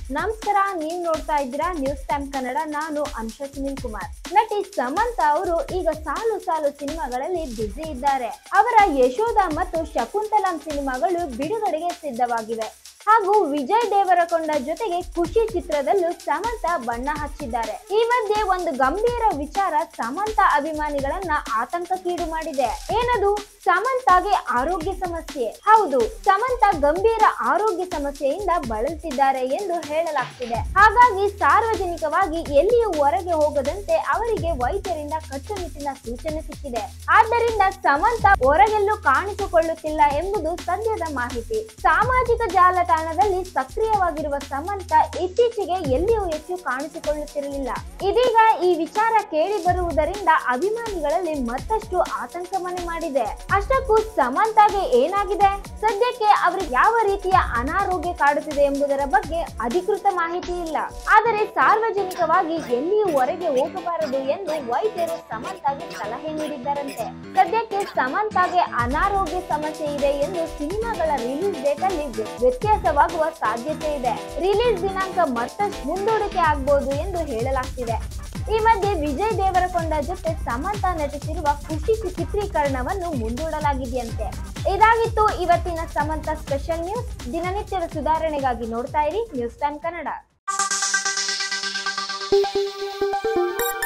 ನಮಸ್ಕಾರ ನೀವ್ ನೋಡ್ತಾ ಇದ್ದೀರಾ ನ್ಯೂಸ್ ಟೈಮ್ ಕನ್ನಡ ನಾನು ಅಂಶ ಸುನಿಲ್ ಕುಮಾರ್ ನಟಿ ಸಮಂತ ಅವರು ಈಗ ಸಾಲು ಸಾಲು ಸಿನಿಮಾಗಳಲ್ಲಿ ಬ್ಯುಸಿ ಇದ್ದಾರೆ ಅವರ ಯಶೋಧ ಮತ್ತು ಶಕುಂತಲಂ ಸಿನಿಮಾಗಳು ಬಿಡುಗಡೆಗೆ ಸಿದ್ಧವಾಗಿವೆ ಹಾಗೂ ವಿಜಯ್ ದೇವರಕೊಂಡ ಜೊತೆಗೆ ಖುಷಿ ಚಿತ್ರದಲ್ಲೂ ಸಮಂತ ಬಣ್ಣ ಹಚ್ಚಿದ್ದಾರೆ ಈ ಮಧ್ಯೆ ಒಂದು ಗಂಭೀರ ವಿಚಾರ ಸಮಂತ ಅಭಿಮಾನಿಗಳನ್ನ ಆತಂಕಕ್ಕೀಡು ಮಾಡಿದೆ ಏನದು ಸಮಂತಾಗೆ ಆರೋಗ್ಯ ಸಮಸ್ಯೆ ಹೌದು ಸಮಂತ ಗಂಭೀರ ಆರೋಗ್ಯ ಸಮಸ್ಯೆಯಿಂದ ಬಳಲ್ತಿದ್ದಾರೆ ಎಂದು ಹೇಳಲಾಗ್ತಿದೆ ಹಾಗಾಗಿ ಸಾರ್ವಜನಿಕವಾಗಿ ಎಲ್ಲಿಯೂ ಹೊರಗೆ ಹೋಗದಂತೆ ಅವರಿಗೆ ವೈದ್ಯರಿಂದ ಕಟ್ಟುನಿಟ್ಟಿನ ಸೂಚನೆ ಸಿಕ್ಕಿದೆ ಆದ್ದರಿಂದ ಸಮಂತ ಹೊರಗೆಲ್ಲೂ ಕಾಣಿಸಿಕೊಳ್ಳುತ್ತಿಲ್ಲ ಎಂಬುದು ಸದ್ಯದ ಮಾಹಿತಿ ಸಾಮಾಜಿಕ ಜಾಲತಾಣದಲ್ಲಿ ಸಕ್ರಿಯವಾಗಿರುವ ಸಮಂತ ಇತ್ತೀಚೆಗೆ ಎಲ್ಲಿಯೂ ಹೆಚ್ಚು ಕಾಣಿಸಿಕೊಳ್ಳುತ್ತಿರಲಿಲ್ಲ ಇದೀಗ ಈ ವಿಚಾರ ಕೇಳಿ ಬರುವುದರಿಂದ ಅಭಿಮಾನಿಗಳಲ್ಲಿ ಮತ್ತಷ್ಟು ಆತಂಕ ಮನೆ ಮಾಡಿದೆ ಅಷ್ಟಕ್ಕೂ ಸಮಂತಾಗೆ ಏನಾಗಿದೆ ಸದ್ಯಕ್ಕೆ ಅವರಿಗೆ ಯಾವ ರೀತಿಯ ಅನಾರೋಗ್ಯ ಕಾಡುತ್ತಿದೆ ಎಂಬುದರ ಬಗ್ಗೆ ಅಧಿಕೃತ ಮಾಹಿತಿ ಇಲ್ಲ ಆದರೆ ಸಾರ್ವಜನಿಕವಾಗಿ ಎಲ್ಲಿಯೂ ಹೊರಗೆ ಹೋಗಬಾರದು ಎಂದು ವೈದ್ಯರು ಸಮಂತಾಗೆ ಸಲಹೆ ನೀಡಿದ್ದಾರಂತೆ ಸದ್ಯಕ್ಕೆ ಸಮಂತಾಗೆ ಅನಾರೋಗ್ಯ ಸಮಸ್ಯೆ ಇದೆ ಎಂದು ಸಿನಿಮಾಗಳ ರಿಲೀಸ್ ಡೇಟ್ ಅಲ್ಲಿ ವ್ಯ- ವ್ಯತ್ಯಾಸವಾಗುವ ಸಾಧ್ಯತೆ ಇದೆ ರಿಲೀಸ್ ದಿನಾಂಕ ಮತ್ತಷ್ಟು ಮುಂದೂಡಿಕೆ ಆಗಬಹುದು ಎಂದು ಹೇಳಲಾಗ್ತಿದೆ ಈ ಮಧ್ಯೆ ವಿಜಯ್ ದೇವರಕೊಂಡ ಜೊತೆ ಸಮಂತ ನಟಿಸಿರುವ ಖುಷಿ ಚಿ- ಚಿತ್ರೀಕರಣವನ್ನು ಮುಂದೂಡಲಾಗಿದೆಯಂತೆ ಇದಾಗಿತ್ತು ಇವತ್ತಿನ ಸಮಂತ ಸ್ಪೆಷಲ್ ನ್ಯೂಸ್ ದಿನನಿತ್ಯದ ಸುಧಾರಣೆಗಾಗಿ ನೋಡ್ತಾ ಇರಿ ನ್ಯೂಸ್ ಟೈಮ್ ಕನ್ನಡ